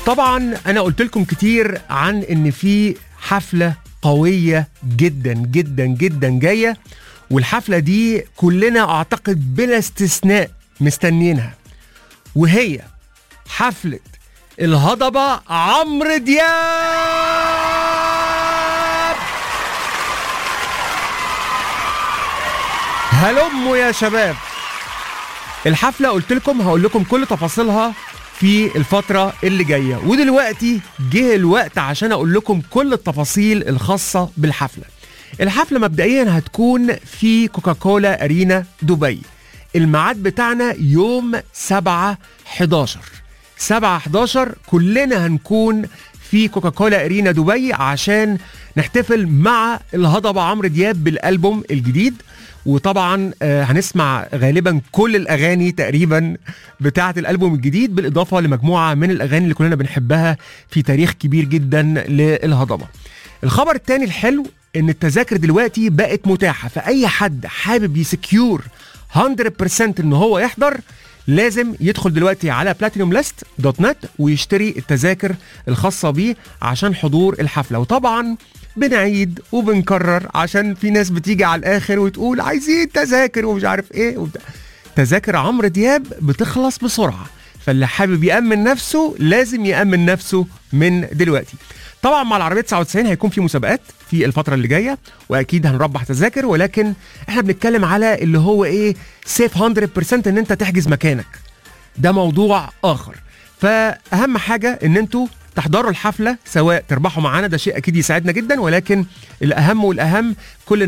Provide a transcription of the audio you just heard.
طبعا انا قلت لكم كتير عن ان في حفله قويه جدا جدا جدا جايه والحفله دي كلنا اعتقد بلا استثناء مستنيينها وهي حفله الهضبه عمرو دياب هلموا يا شباب الحفله قلت لكم هقول لكم كل تفاصيلها في الفترة اللي جاية ودلوقتي جه الوقت عشان أقول لكم كل التفاصيل الخاصة بالحفلة الحفلة مبدئيا هتكون في كوكاكولا أرينا دبي الميعاد بتاعنا يوم 7 11 7 11 كلنا هنكون في كوكاكولا أرينا دبي عشان نحتفل مع الهضبة عمرو دياب بالألبوم الجديد وطبعا آه، هنسمع غالبا كل الاغاني تقريبا بتاعه الالبوم الجديد بالاضافه لمجموعه من الاغاني اللي كلنا بنحبها في تاريخ كبير جدا للهضبه. الخبر الثاني الحلو ان التذاكر دلوقتي بقت متاحه فاي حد حابب يسكيور 100% ان هو يحضر لازم يدخل دلوقتي على بلاتينوم ليست دوت نت ويشتري التذاكر الخاصه بيه عشان حضور الحفله وطبعا بنعيد وبنكرر عشان في ناس بتيجي على الاخر وتقول عايزين تذاكر ومش عارف ايه وبتاع. تذاكر عمرو دياب بتخلص بسرعه فاللي حابب يأمن نفسه لازم يأمن نفسه من دلوقتي طبعا مع العربية 99 هيكون في مسابقات في الفترة اللي جاية واكيد هنربح تذاكر ولكن احنا بنتكلم على اللي هو ايه سيف 100% ان انت تحجز مكانك ده موضوع اخر فاهم حاجة ان انتوا تحضروا الحفلة سواء تربحوا معانا ده شيء اكيد يساعدنا جدا ولكن الاهم والاهم كل